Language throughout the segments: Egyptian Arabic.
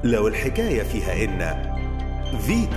لو الحكاية فيها إن فيتو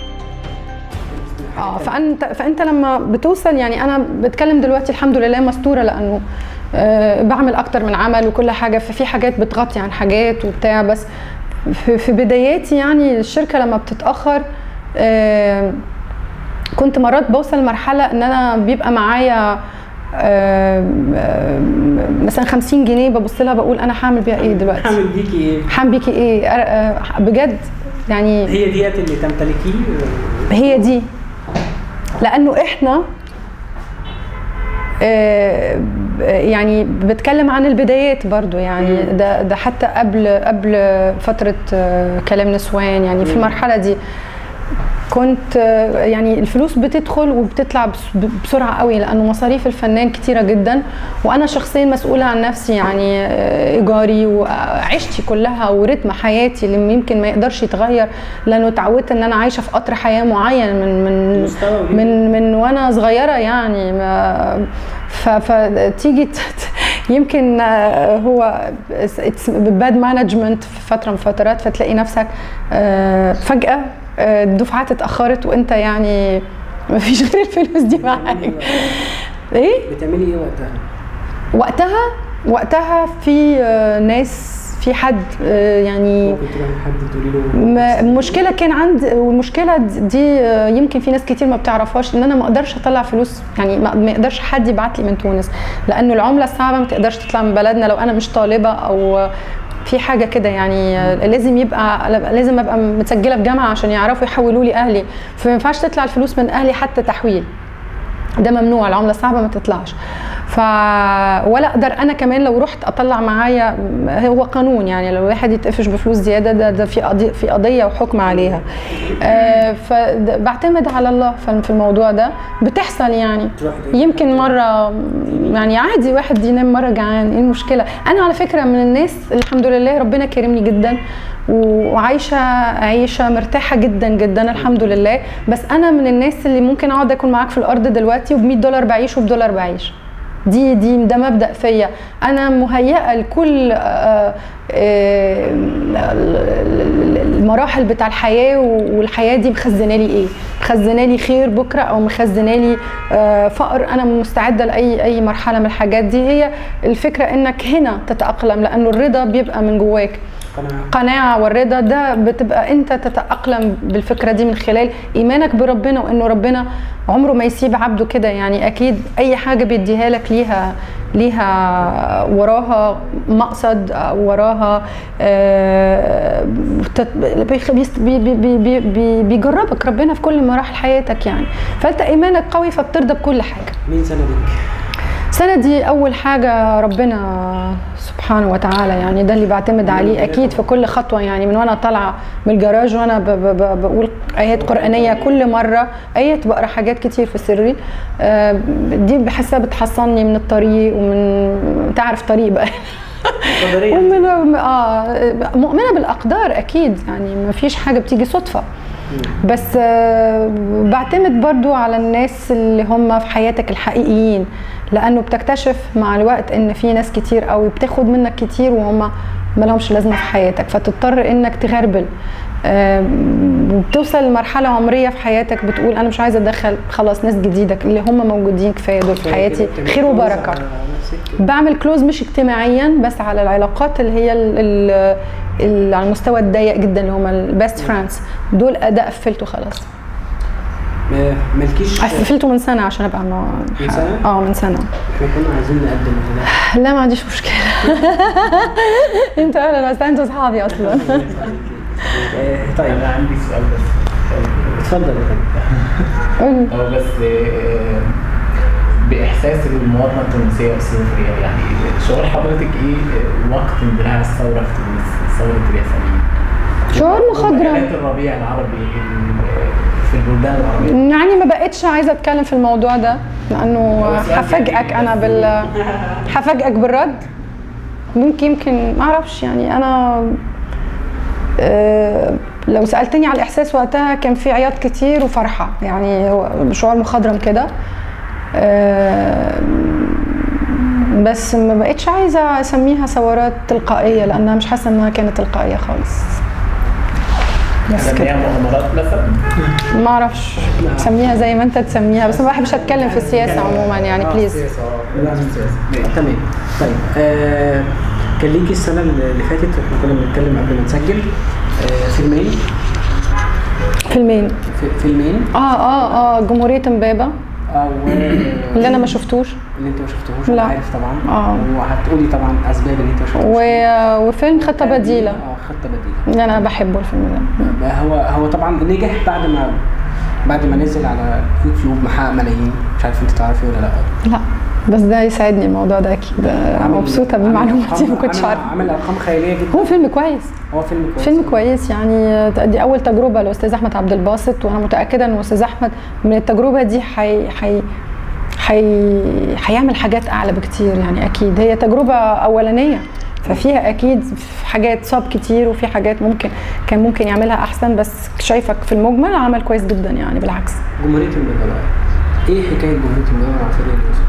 اه فانت فانت لما بتوصل يعني انا بتكلم دلوقتي الحمد لله مستوره لانه آه بعمل اكتر من عمل وكل حاجه ففي حاجات بتغطي عن حاجات وبتاع بس في, في بداياتي يعني الشركه لما بتتاخر آه كنت مرات بوصل لمرحله ان انا بيبقى معايا آه، آه، مثلا 50 جنيه ببص لها بقول انا هعمل بيها ايه دلوقتي هعمل بيكي ايه؟ هعمل بيكي ايه أر- آه، بجد يعني هي ديت اللي تمتلكيه هي دي لانه احنا آه، يعني بتكلم عن البدايات برضو يعني مم. ده ده حتى قبل قبل فتره آه، كلام نسوان يعني في مم. المرحله دي كنت آه، يعني الفلوس بتدخل وبتطلع بس- بسرعه قوي لانه مصاريف الفنان كتيره جدا وانا شخصيا مسؤوله عن نفسي يعني آه، ايجاري وعيشتي كلها ورتم حياتي اللي يمكن ما يقدرش يتغير لانه اتعودت ان انا عايشه في قطر حياه معين من من مستوى جديد. من من وانا صغيره يعني ما ف- فتيجي ت- ت- يمكن آه، هو باد مانجمنت في فتره من فترات فتلاقي نفسك آه، فجاه آه، الدفعات اتاخرت وانت يعني ما فيش غير الفلوس دي معاك ايه بتعملي ايه وقتها؟ وقتها وقتها في آه، ناس في حد آه، يعني ممكن تروحي لحد تقولي له ما- المشكله كان عند والمشكله دي آه، يمكن في ناس كتير ما بتعرفهاش ان انا ما اقدرش اطلع فلوس يعني ما ما يقدرش حد يبعت لي من تونس لانه العمله صعبه ما تقدرش تطلع من بلدنا لو انا مش طالبه او في حاجه كده يعني آه، لازم يبقى لازم ابقى متسجله في جامعه عشان يعرفوا يحولوا لي اهلي فما ينفعش تطلع الفلوس من اهلي حتى تحويل ده ممنوع العمله الصعبه ما تطلعش ف ولا اقدر انا كمان لو رحت اطلع معايا هو قانون يعني لو واحد يتقفش بفلوس زياده ده ده في قضيه في قضيه وحكم عليها آه فبعتمد على الله في في الموضوع ده بتحصل يعني تروحي تقولي يمكن مره يعني عادي واحد ينام مره جعان ايه المشكله انا على فكره من الناس الحمد لله ربنا كرمني جدا وعايشه عيشه مرتاحه جدا جدا الحمد لله بس انا من الناس اللي ممكن اقعد اكل معاك في الارض دلوقتي وب 100 دولار بعيش وبدولار بعيش دي دي ده مبدا فيا انا مهيئه لكل آه، آه، المراحل بتاع الحياه والحياه دي مخزنه لي ايه مخزنه لي خير بكره او مخزنه لي آه، فقر انا مستعده لاي اي مرحله من الحاجات دي هي الفكره انك هنا تتاقلم لانه الرضا بيبقى من جواك قناعة القناعة والرضا ده بتبقى انت تتأقلم بالفكرة دي من خلال ايمانك بربنا وانه ربنا عمره ما يسيب عبده كده يعني اكيد اي حاجة بيديها لك ليها ليها وراها مقصد أو وراها آه، تت- بيخ- بيست- بي- بي- بي- بي- بي- بيجربك ربنا في كل مراحل حياتك يعني فانت ايمانك قوي فبترضى بكل حاجة مين سندك؟ سندي اول حاجه ربنا سبحانه وتعالى يعني ده اللي بعتمد عليه اكيد في كل خطوه يعني من وانا طالعه من الجراج وانا ب- ب- ب- بقول ايات قرانيه كل مره ايات بقرا حاجات كتير في سري آه، دي بحسها بتحصني من الطريق ومن تعرف طريق بقى قدرية ومن اه مؤمنه بالاقدار اكيد يعني ما فيش حاجه بتيجي صدفه بس آه، بعتمد برضو على الناس اللي هم في حياتك الحقيقيين لانه بتكتشف مع الوقت ان في ناس كتير قوي بتاخد منك كتير وهم ما لهمش لازمه في حياتك فتضطر انك تغربل آه، وبتوصل لمرحله عمريه في حياتك بتقول انا مش عايزه ادخل خلاص ناس جديده اللي هم موجودين كفايه دول في حياتي خير وبركه بعمل كلوز مش اجتماعيا بس على العلاقات اللي هي ال ال ال على المستوى الضيق جدا اللي هم البيست فريندز دول ده قفلته خلاص ما- مالكيش قفلته من سنه عشان ابقى ما من سنة؟ اه من سنه احنا كنا عايزين نقدم هذا لا ما عنديش مشكله انتوا اهلا وسهلا انتوا اصحابي اصلا آه، طيب انا عندي سؤال بس اتفضل يا فندم قولي. هو بس آه، باحساس المواطنه التونسيه والسوريه يعني شعور حضرتك ايه آه، وقت اندلاع الثوره في تونس ثوره الياسمين شعور مخضرم وحالات الربيع العربي ال- في البلدان العربيه يعني ما بقتش عايزه اتكلم في الموضوع ده لانه هو سؤال هفاجئك يعني انا بال هفاجئك بالرد ممكن يمكن ما اعرفش يعني انا آه، لو سالتني على الاحساس وقتها كان في عياط كتير وفرحه يعني هو شعور مخضرم كده آه، بس ما بقتش عايزه اسميها ثورات تلقائيه لانها مش حاسه انها كانت تلقائيه خالص بس كان كده هي مؤامرات مثلا ما اعرفش تسميها زي ما انت تسميها بس ما بحبش اتكلم في السياسه عموما يعني آه، بليز سياسة، آه. لا، مش سياسة. ماشي. تمام طيب آه كان ليكي السنه اللي فاتت احنا كنا بنتكلم قبل ما نسجل آه فيلمين فيلمين في- فيلمين اه اه اه جمهوريه امبابه او اللي انا ما شفتوش اللي انت ما شفتهوش لا. انا عارف طبعا آه. وهتقولي طبعا اسباب اللي انت ما شفتهوش و... وفيلم خطه بديله اه خطه بديله اللي انا بحبه الفيلم ده هو هو طبعا نجح بعد ما بعد ما نزل على يوتيوب محقق ملايين مش عارف انت تعرفي ولا لا لا بس ده يساعدني الموضوع ده اكيد عامل- مبسوطه عامل بالمعلومات دي ما أرقام- كنتش عامل- عارفه عامل ارقام خياليه جدا هو فيلم كويس هو فيلم كويس فيلم كويس يعني دي اول تجربه لاستاذ احمد عبد الباسط وانا متاكده ان استاذ احمد من التجربه دي حي حي حي هيعمل حاجات اعلى بكتير يعني اكيد هي تجربه اولانيه ففيها اكيد حاجات صاب كتير وفي حاجات ممكن كان ممكن يعملها احسن بس شايفك في المجمل عمل كويس جدا يعني بالعكس جمهوريه امبابه بقى ايه حكايه جمهوريه امبابه مع فريق اليوسف؟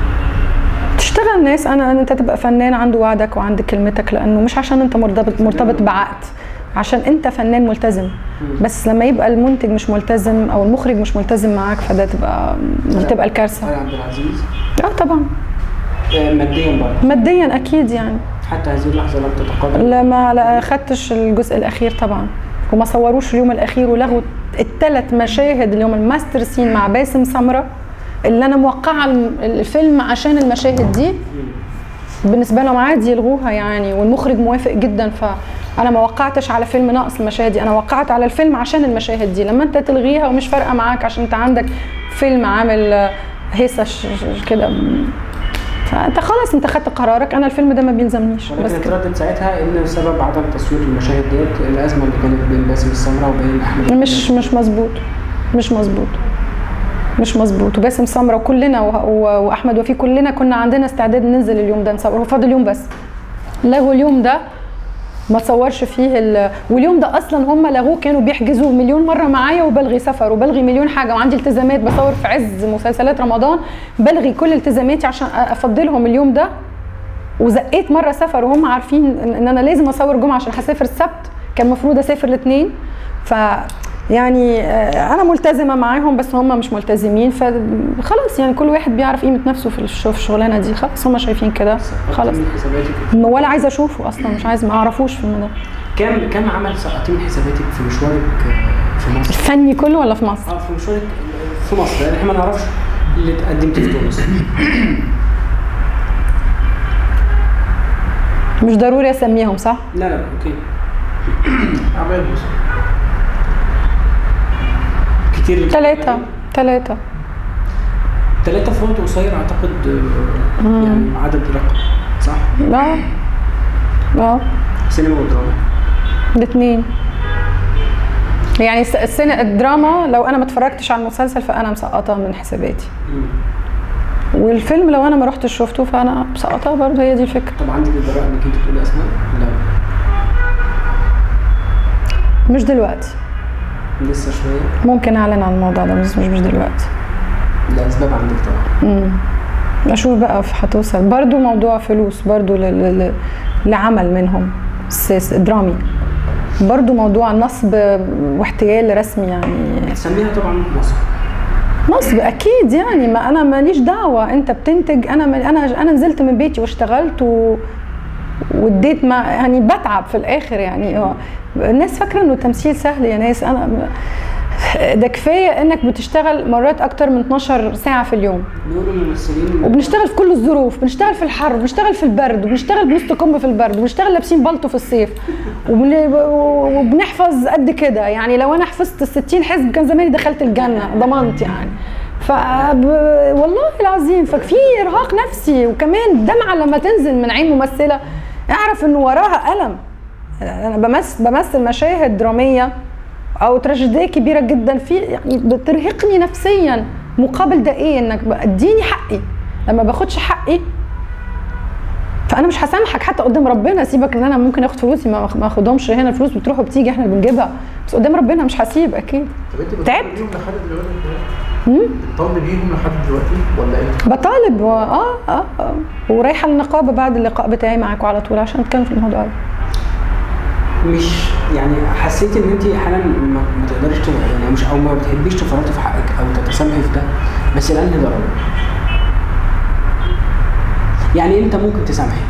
تشتغل ناس انا انت تبقى فنان عنده وعدك وعنده كلمتك لانه مش عشان انت مرتبط مرتبط بعقد عشان انت فنان ملتزم بس لما يبقى المنتج مش ملتزم او المخرج مش ملتزم معاك فده تبقى بتبقى الكارثه علي عبد العزيز اه طبعا آه، ماديا برضه ماديا اكيد يعني حتى هذه اللحظه لم تتقاضى لما لا خدتش الجزء الاخير طبعا وما صوروش اليوم الاخير ولغوا الثلاث مشاهد اليوم الماستر سين مع باسم سمره اللي انا موقعه الم- الفيلم عشان المشاهد دي بالنسبه لهم عادي يلغوها يعني والمخرج موافق جدا فانا ما وقعتش على فيلم ناقص المشاهد دي انا وقعت على الفيلم عشان المشاهد دي لما انت تلغيها ومش فارقه معاك عشان انت عندك فيلم عامل آه، هيصه ش- ش- كده فانت خلاص انت خدت قرارك انا الفيلم ده ما بيلزمنيش ولكن بس كده اتردد ساعتها ان سبب عدم تصوير المشاهد ديت الازمه اللي كانت بين باسم السمره وبين احمد مش مش مظبوط مش مظبوط مش مظبوط وباسم سمره وكلنا و- و- واحمد وفي كلنا كنا عندنا استعداد ننزل اليوم ده نصور هو فاضل يوم بس لغوا اليوم ده ما تصورش فيه ال... واليوم ده اصلا هم لغوه كانوا بيحجزوه مليون مره معايا وبلغي سفر وبلغي مليون حاجه وعندي التزامات بصور في عز مسلسلات رمضان بلغي كل التزاماتي عشان افضلهم اليوم ده وزقيت مره سفر وهم عارفين ان إن انا لازم اصور جمعه عشان هسافر السبت كان المفروض اسافر الاثنين ف يعني آه، انا ملتزمه معاهم بس هم مش ملتزمين فخلاص يعني كل واحد بيعرف قيمه نفسه في الش- في الشغلانه دي خلاص هم شايفين كده خلاص من حساباتك ولا عايزه اشوفه اصلا مش عايز ما اعرفوش في ده كم كم عمل سقطتي من حساباتك في مشوارك آه، في مصر؟ الفني كله ولا في مصر اه في مشوارك في مصر لان احنا ما نعرفش اللي اتقدمتي في تونس مش ضروري اسميهم صح لا لا اوكي عمال بص كتير ثلاثة ثلاثة ثلاثة في وقت قصير اعتقد آه، يعني عدد رقم صح؟ اه اه سينما ودراما الاثنين يعني الس- السنة الدراما لو انا ما اتفرجتش على المسلسل فانا مسقطه من حساباتي مم. والفيلم لو انا ما رحتش شفته فانا مسقطه برضه هي دي الفكره طب عندك الجراءة انك انت تقولي اسماء؟ لا مش دلوقتي لسه شوية ممكن اعلن عن الموضوع ده بس مش مش دلوقتي لأسباب عندك طبعا امم اشوف بقى في هتوصل برضه موضوع فلوس برضه ل... ل... ل... لعمل منهم سيس درامي برضه موضوع نصب واحتيال رسمي يعني تسميها طبعا مصر نصب اكيد يعني ما انا ماليش دعوه انت بتنتج انا ما انا انا نزلت من بيتي واشتغلت و واديت ما يعني بتعب في الاخر يعني هو الناس فاكره انه التمثيل سهل يا ناس انا ده كفايه انك بتشتغل مرات اكتر من 12 ساعه في اليوم بيقولوا الممثلين وبنشتغل في كل الظروف بنشتغل في الحر بنشتغل في البرد وبنشتغل بنص كم في البرد وبنشتغل لابسين بالطو في الصيف وبن... وبنحفظ قد كده يعني لو انا حفظت ال 60 حزب كان زماني دخلت الجنه ضمنت يعني ف والله العظيم ففي ارهاق نفسي وكمان دمعه لما تنزل من عين ممثله اعرف ان وراها الم انا بمثل بمثل مشاهد دراميه او تراجيديه كبيره جدا في يعني بترهقني نفسيا مقابل ده ايه انك بقى اديني حقي لما باخدش حقي فانا مش هسامحك حتى قدام ربنا سيبك ان انا ممكن اخد فلوسي ما ما اخدهمش هنا الفلوس بتروح وبتيجي احنا اللي بنجيبها بس قدام ربنا مش هسيب اكيد طب انت تعبت؟ بتطالبي بيهم لحد دلوقتي؟ بتطالبي بيهم لحد دلوقتي ولا ايه؟ بطالب و... آه, اه اه ورايحه النقابه بعد اللقاء بتاعي معاكم على طول عشان اتكلم في الموضوع ده مش يعني حسيتي ان انت احيانا ما ما تقدريش ت- يعني مش او ما بتحبيش تفرطي في حقك او تتسامحي في ده بس لانهي درجه؟ يعني امتى ممكن تسامحي؟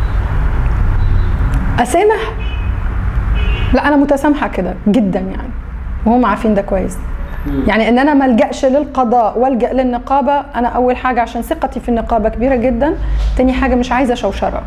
اسامح لا انا متسامحه كده جدا يعني وهم عارفين ده كويس يعني ان انا ما الجاش للقضاء والجا للنقابه انا اول حاجه عشان ثقتي في النقابه كبيره جدا تاني حاجه مش عايزه شوشره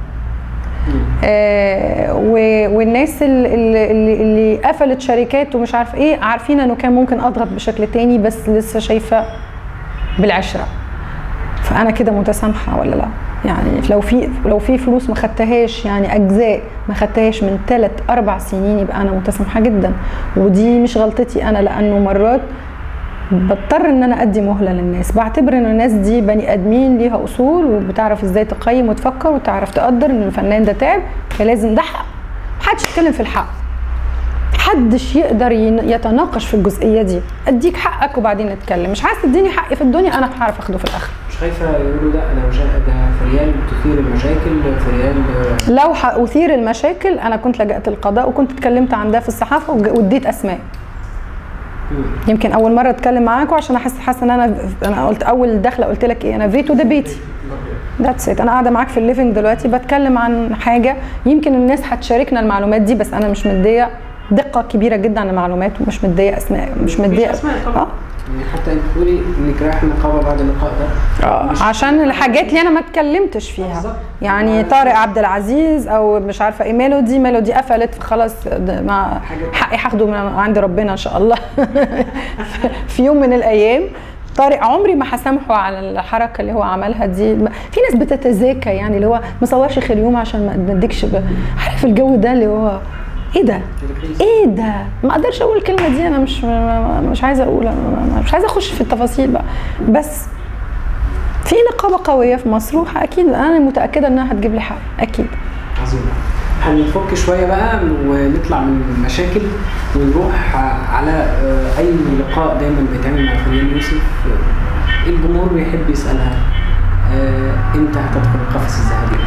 آه و- والناس ال- ال- اللي, اللي قفلت شركات ومش عارف ايه عارفين انه كان ممكن اضغط بشكل تاني بس لسه شايفه بالعشره فانا كده متسامحه ولا لا يعني لو في لو في فلوس ما خدتهاش يعني اجزاء ما خدتهاش من ثلاث اربع سنين يبقى انا متسامحه جدا ودي مش غلطتي انا لانه مرات بضطر ان انا ادي مهله للناس بعتبر ان الناس دي بني ادمين ليها اصول وبتعرف ازاي تقيم وتفكر وتعرف تقدر ان الفنان ده تعب فلازم ده حق محدش يتكلم في الحق محدش يقدر ين- يتناقش في الجزئيه دي اديك حقك وبعدين نتكلم مش عايز تديني حقي في الدنيا انا هعرف اخده في الاخر مش خايفه يقولوا لا ده مشا... ده فريال تثير المشاكل فريال لو هأثير المشاكل انا كنت لجأت القضاء وكنت اتكلمت عن ده في الصحافه وج- واديت اسماء يمكن اول مره اتكلم معاكم عشان احس حاسه ان انا انا قلت اول دخله قلت لك ايه انا فيتو ده بيتي ذاتس ات انا قاعده معاك في الليفنج دلوقتي بتكلم عن حاجه يمكن الناس هتشاركنا المعلومات دي بس انا مش مديه دقه كبيره جدا عن المعلومات ومش مديه اسماء مش مديه أسماء طبعا. اه يعني حتى انت بتقولي انك رايح النقابه بعد اللقاء ده آه، عشان الحاجات اللي انا ما اتكلمتش فيها بالظبط. يعني طارق عبد العزيز او مش عارفه ايه ميلودي ميلودي قفلت خلاص ده ما حقي هاخده من عند ربنا ان شاء الله في يوم من الايام طارق عمري ما هسامحه على الحركه اللي هو عملها دي في ناس بتتزاكى يعني اللي هو ما صورش خير عشان ما نديكش ب- عارف الجو ده اللي هو ايه ده؟ ايه ده؟ ما اقدرش اقول الكلمه دي انا مش مش عايزه اقول أنا مش عايزه اخش في التفاصيل بقى بس في نقابه قويه في مصر واكيد انا متاكده انها هتجيب لي حق اكيد عظيم هنفك شويه بقى ونطلع من المشاكل ونروح على آه، اي لقاء دايما بيتعمل مع فريال يوسف آه، الجمهور بيحب يسالها آه، امتى هتدخل القفص الذهبي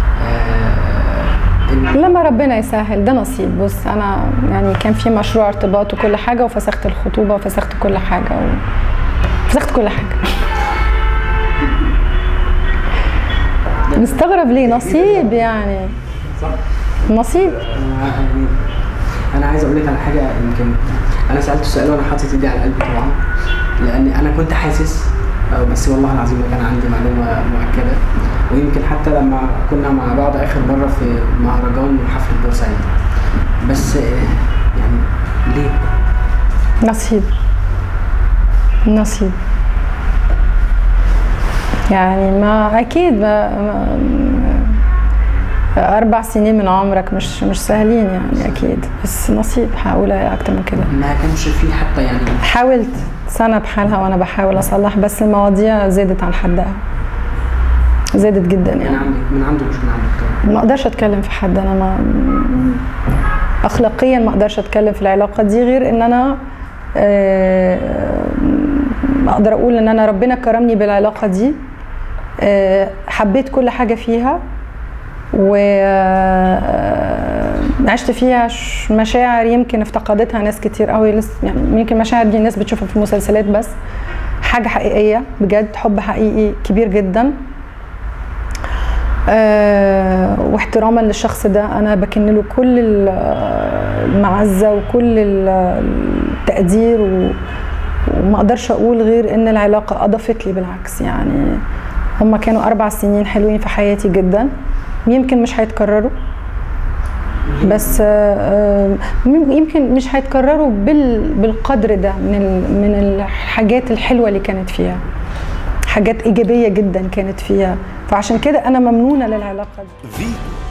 آه، ال- لما ربنا يسهل ده نصيب بص انا يعني كان في مشروع ارتباط وكل حاجه وفسخت الخطوبه وفسخت كل حاجه و... فسخت كل حاجه مستغرب ليه نصيب يعني صح نصيب أنا يعني انا عايز اقول لك على حاجه يمكن انا سالت السؤال وانا حاطط ايدي على قلبي طبعا لان انا كنت حاسس أو بس والله العظيم ما كان عندي معلومه مؤكده ويمكن حتى لما كنا مع بعض اخر مره في مهرجان حفله بورسعيد بس آه، يعني ليه؟ نصيب نصيب يعني ما اكيد ما ما اربع سنين من عمرك مش مش سهلين يعني اكيد بس نصيب هقول إيه اكتر من كده ما كانش فيه حتى يعني حاولت سنه بحالها وانا بحاول اصلح بس المواضيع زادت عن حدها زادت جدا من يعني عندك من عنده مش من عندك طبعا ما اقدرش اتكلم في حد انا ما اخلاقيا ما اقدرش اتكلم في العلاقه دي غير ان انا آه، اقدر اقول ان انا ربنا كرمني بالعلاقه دي آه، حبيت كل حاجه فيها وعشت فيها ش- مشاعر يمكن افتقدتها ناس كتير قوي لسه يعني يمكن المشاعر دي الناس بتشوفها في المسلسلات بس حاجه حقيقيه بجد حب حقيقي كبير جدا آه، واحتراما للشخص ده انا بكن له كل ال- المعزه وكل ال- التقدير و- وما اقدرش اقول غير ان العلاقه اضافت لي بالعكس يعني هما كانوا اربع سنين حلوين في حياتي جدا يمكن مش هيتكرروا بس آه، آه، يمكن مش هيتكرروا بال- بالقدر ده من ال- من الحاجات الحلوه اللي كانت فيها حاجات ايجابيه جدا كانت فيها فعشان كده انا ممنونه للعلاقه دي فيتو